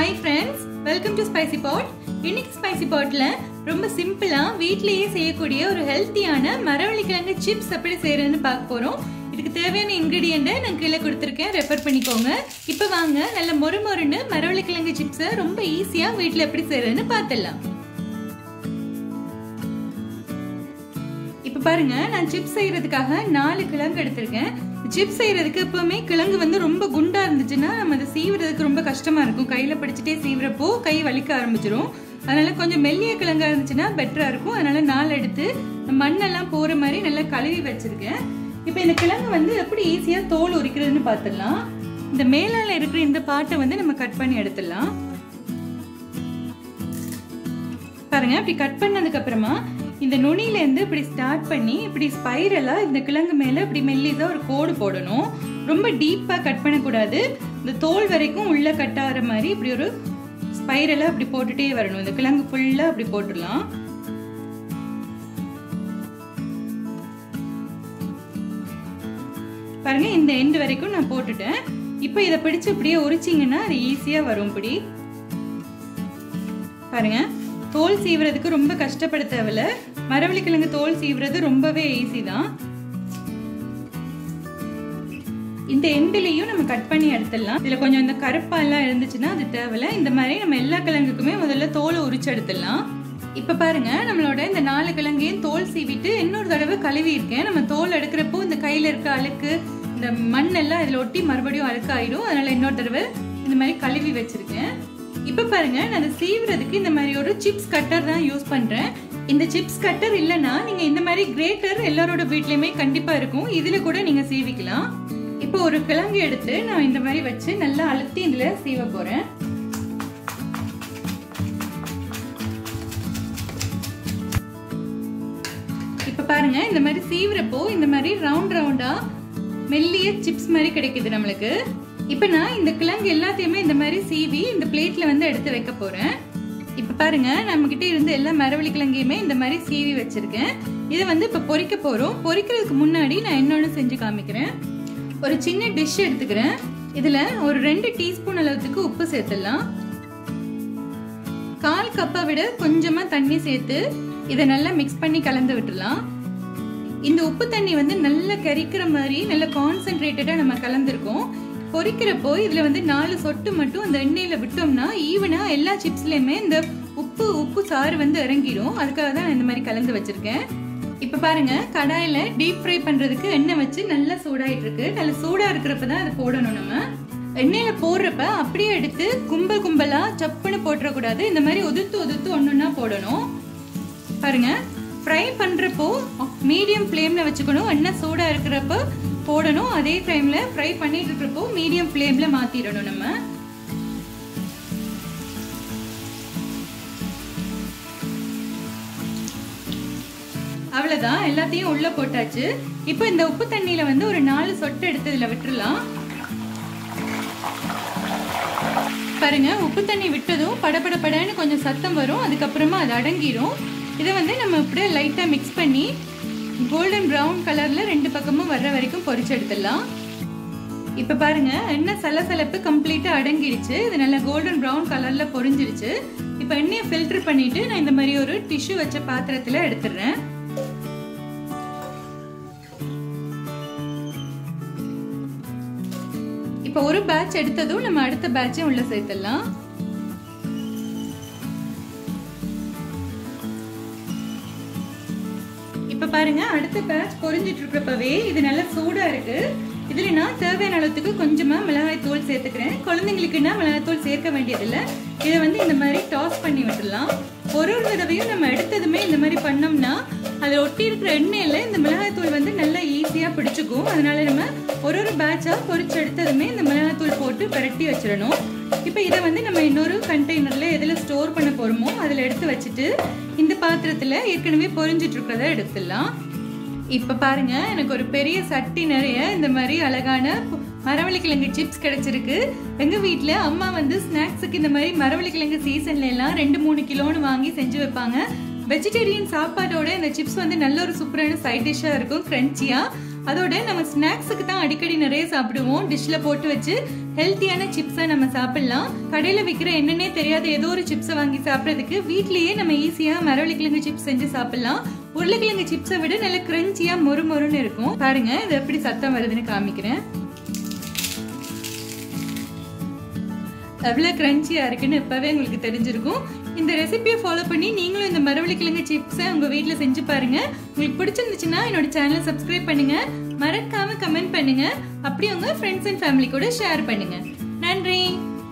hi friends welcome to spicy pot இன்னைக்கு spicy பாட்ல ரொம்ப சிம்பிளா வீட்லயே செய்யக்கூடிய ஒரு ஹெல்த்தியான மரவள்ளிக்கிழங்கு சிப்ஸ் எப்படி செய்யறதுன்னு பார்க்க போறோம் இதுக்கு தேவையான இன்கிரீடியண்ட்டை நான் கீழே கொடுத்துருக்கேன் ரெஃபர் பண்ணிக்கோங்க இப்போ வாங்க நல்ல மொறு மொறுன்னு மரவள்ளிக்கிழங்கு சிப்ஸை ரொம்ப ஈஸியா வீட்டில் எப்படி செய்யறதுன்னு பார்த்துடலாம் இப்போ பாருங்க நான் சிப்ஸ் செய்யறதுக்காக நாலு கிழங்கு எடுத்திருக்கேன் சிப்ஸ் செய்யறதுக்கு எப்பவுமே கிழங்கு வந்து ரொம்ப குண்டா இருந்துச்சுன்னா நம்ம அதை சீவுறதுக்கு ரொம்ப கஷ்டமா இருக்கும் கையில பிடிச்சிட்டே சீவுறப்போ கை வலிக்க ஆரம்பிச்சிரும் அதனால கொஞ்சம் மெல்லிய கிழங்கா இருந்துச்சுன்னா பெட்டரா இருக்கும் அதனால நாலு எடுத்து மண்ணெல்லாம் போற மாதிரி நல்லா கழுவி வச்சிருக்கேன் இப்போ இந்த கிழங்கு வந்து எப்படி ஈஸியா தோல் உரிக்கிறதுன்னு பார்த்துடலாம் இந்த மேலால இருக்கிற இந்த பாட்டை வந்து நம்ம கட் பண்ணி எடுத்துடலாம் பாருங்க இப்படி கட் பண்ணதுக்கு அப்புறமா இந்த நுனியில இருந்து இப்படி ஸ்டார்ட் பண்ணி இப்படி ஸ்பைரலா இந்த கிழங்கு மேல இப்படி மெல்லிதா ஒரு கோடு போடணும் ரொம்ப டீப்பா கட் பண்ணக்கூடாது இந்த தோல் வரைக்கும் உள்ள கட் ஆகிற மாதிரி இப்படி ஒரு ஸ்பைரலா இப்படி போட்டுட்டே வரணும் இந்த கிழங்கு ஃபுல்லா அப்படி போட்டுடலாம் பாருங்க இந்த எண்டு வரைக்கும் நான் போட்டுட்டேன் இப்போ இதை பிடிச்சு இப்படியே உரிச்சிங்கன்னா அது ஈஸியா வரும் இப்படி பாருங்க தோல் சீவுறதுக்கு ரொம்ப கஷ்டப்பட தேவையில்ல மரவள்ளிக்கிழங்கு தோல் சீவுறது ரொம்பவே ஈஸி தான் இந்த எண்டுலையும் நம்ம கட் பண்ணி எடுத்துடலாம் இதுல கொஞ்சம் இந்த கருப்பா எல்லாம் இருந்துச்சுன்னா அது தேவையில்ல இந்த மாதிரி நம்ம எல்லா கிழங்குக்குமே முதல்ல தோலை உரிச்சு எடுத்துடலாம் இப்ப பாருங்க நம்மளோட இந்த நாலு கிழங்கையும் தோல் சீவிட்டு இன்னொரு தடவை கழுவி இருக்கேன் நம்ம தோல் எடுக்கிறப்போ இந்த கையில இருக்க அழுக்கு இந்த மண் எல்லாம் இதுல ஒட்டி மறுபடியும் அழுக்காயிடும் அதனால இன்னொரு தடவை இந்த மாதிரி கழுவி வச்சிருக்கேன் இப்ப பாருங்க நான் சீவுறதுக்கு இந்த மாதிரி ஒரு சிப்ஸ் கட்டர் தான் யூஸ் பண்றேன் இந்த சிப்ஸ் கட்டர் இல்லைன்னா நீங்க இந்த மாதிரி கிரேட்டர் எல்லாரோட வீட்லயுமே கண்டிப்பா இருக்கும் இதுல கூட நீங்க சீவிக்கலாம் இப்போ ஒரு கிழங்கு எடுத்து நான் இந்த மாதிரி வச்சு நல்லா அழுத்தி இதுல சீவ போறேன் இப்ப பாருங்க இந்த மாதிரி சீவுறப்போ இந்த மாதிரி ரவுண்ட் ரவுண்டா மெல்லிய சிப்ஸ் மாதிரி கிடைக்குது நம்மளுக்கு இப்ப நான் இந்த கிழங்கு எல்லாத்தையுமே இந்த மாதிரி சீவி இந்த பிளேட்ல வந்து எடுத்து வைக்க போறேன் இப்ப பாருங்க நம்ம கிட்ட இருந்த எல்லா மரவள்ளி கிழங்கையுமே இந்த மாதிரி சீவி வச்சிருக்கேன் இதை வந்து இப்ப பொரிக்க போறோம் பொரிக்கிறதுக்கு முன்னாடி நான் இன்னொன்னு செஞ்சு காமிக்கிறேன் ஒரு சின்ன டிஷ் எடுத்துக்கிறேன் இதுல ஒரு ரெண்டு டீஸ்பூன் அளவுக்கு உப்பு சேர்த்துடலாம் கால் கப்பை விட கொஞ்சமா தண்ணி சேர்த்து இதை நல்லா மிக்ஸ் பண்ணி கலந்து விட்டுலாம் இந்த உப்பு தண்ணி வந்து நல்லா கரிக்கிற மாதிரி நல்ல கான்சென்ட்ரேட்டடா நம்ம கலந்துருக்கோம் பொரிக்கிறப்போ இதுல வந்து நாலு சொட்டு மட்டும் அந்த எண்ணெயில விட்டோம்னா ஈவனா எல்லா சிப்ஸ்லயுமே இந்த உப்பு உப்பு சாறு வந்து இறங்கிடும் அதுக்காக தான் நான் இந்த மாதிரி கலந்து வச்சிருக்கேன் இப்ப பாருங்க கடாயில டீப் ஃப்ரை பண்றதுக்கு எண்ணெய் வச்சு நல்லா சூடாயிட்டு இருக்கு நல்ல சூடா இருக்கிறப்ப தான் அதை போடணும் நம்ம எண்ணெயில போடுறப்ப அப்படியே எடுத்து கும்பல் கும்பலா சப்புன்னு போட்டுறக்கூடாது இந்த மாதிரி உதுத்து உதுத்து ஒண்ணுன்னா போடணும் பாருங்க ஃப்ரை பண்றப்போ மீடியம் ஃப்ளேம்ல வச்சுக்கணும் எண்ணெய் சூடா இருக்கிறப்ப போடணும் அதே டைம்ல ஃப்ரை பண்ணிட்டு இருக்கிறப்போ மீடியம் ஃப்ளேம்ல மாத்திடணும் நம்ம அவ்வளவுதான் எல்லாத்தையும் உள்ள போட்டாச்சு இப்போ இந்த உப்பு தண்ணியில வந்து ஒரு நாலு சொட்டு எடுத்து இதுல விட்டுறலாம் பாருங்க உப்பு தண்ணி விட்டதும் படபட படன்னு கொஞ்சம் சத்தம் வரும் அதுக்கப்புறமா அது அடங்கிரும் இதை வந்து நம்ம இப்படியே லைட்டா மிக்ஸ் பண்ணி கோல்டன் ப்ரௌன் கலர்ல ரெண்டு பக்கமும் வர்ற வரைக்கும் பொரிச்சு எடுத்துடலாம் இப்ப பாருங்க எண்ணெய் சலசலப்பு கம்ப்ளீட்டா அடங்கிடுச்சு இது நல்ல கோல்டன் ப்ரௌன் கலர்ல பொரிஞ்சிருச்சு இப்ப எண்ணெயை ஃபில்டர் பண்ணிட்டு நான் இந்த மாதிரி ஒரு டிஷ்யூ வச்ச பாத்திரத்துல எடுத்துடுறேன் இப்ப ஒரு பேட்ச் எடுத்ததும் நம்ம அடுத்த பேட்சை உள்ள சேர்த்துடலாம் இப்ப பாருங்க அடுத்த பேட்ச் பொரிஞ்சிட்டு இருக்கிறப்பவே இது நல்லா சூடா இருக்கு இதுல நான் தேவையான அளவுக்கு கொஞ்சமா மிளகாய் தூள் சேர்த்துக்கிறேன் குழந்தைங்களுக்குன்னா மிளகாய் தூள் சேர்க்க வேண்டியதில்லை இதை வந்து இந்த மாதிரி டாஸ் பண்ணி விட்டுடலாம் ஒரு ஒரு தடவையும் நம்ம எடுத்ததுமே இந்த மாதிரி பண்ணோம்னா அதில் ஒட்டி இருக்கிற எண்ணெயில இந்த மிளகாய் தூள் வந்து நல்லா ஈஸியா பிடிச்சிக்கும் அதனால நம்ம ஒரு ஒரு பேட்சா பொரிச்சு எடுத்ததுமே இந்த மிளகாய் தூள் போட்டு பரட்டி வச்சிடணும் இப்போ இதை வந்து நம்ம இன்னொரு கண்டெய்னர்ல எதில் ஸ்டோர் பண்ண போறோமோ அதில் எடுத்து வச்சுட்டு இந்த பாத்திரத்தில் ஏற்கனவே பொரிஞ்சிட்டு இருக்கிறத எடுத்துடலாம் இப்போ பாருங்க எனக்கு ஒரு பெரிய சட்டி நிறைய இந்த மாதிரி அழகான மரவள்ளிக்கிழங்கு சிப்ஸ் கிடைச்சிருக்கு எங்க வீட்டில் அம்மா வந்து ஸ்நாக்ஸுக்கு இந்த மாதிரி மரவள்ளிக்கிழங்கு சீசன்ல எல்லாம் ரெண்டு மூணு கிலோன்னு வாங்கி செஞ்சு வைப்பாங்க வெஜிடேரியன் சாப்பாடோட இந்த சிப்ஸ் வந்து நல்ல ஒரு சூப்பரான சைட் டிஷ்ஷாக இருக்கும் க்ரன்ச்சியாக அதோட நம்ம ஸ்நாக்ஸுக்கு தான் அடிக்கடி நிறைய சாப்பிடுவோம் டிஷ்ல போட்டு வச்சு ஹெல்த்தியான சிப்ஸை நம்ம சாப்பிடலாம் கடையில் விற்கிற என்னன்னே தெரியாத ஏதோ ஒரு சிப்ஸை வாங்கி சாப்பிட்றதுக்கு வீட்லயே நம்ம ஈஸியாக மரவள்ளிக்கிழங்கு சிப்ஸ் செஞ்சு சாப்பிடலாம் உருளைக்கிழங்கு சிப்ஸை விட நல்ல கிரன்ச்சியா மொறு மொறுன்னு இருக்கும் பாருங்க இது எப்படி சத்தம் வருதுன்னு காமிக்கிறேன் எவ்வளோ கிரன்ச்சியாக இருக்குன்னு இப்போவே உங்களுக்கு தெரிஞ்சிருக்கும் இந்த ரெசிபியை ஃபாலோ பண்ணி நீங்களும் இந்த மரவள்ளிக்கிழங்கு சிப்ஸை உங்கள் வீட்டில் செஞ்சு பாருங்க உங்களுக்கு பிடிச்சிருந்துச்சுன்னா என்னோட சேனலை சப்ஸ்கிரைப் பண்ணுங்க மறக்காம கமெண்ட் பண்ணுங்க அப்படி உங்க ஃப்ரெண்ட்ஸ் அண்ட் ஃபேமிலி கூட ஷேர் பண்ணுங்க நன்றி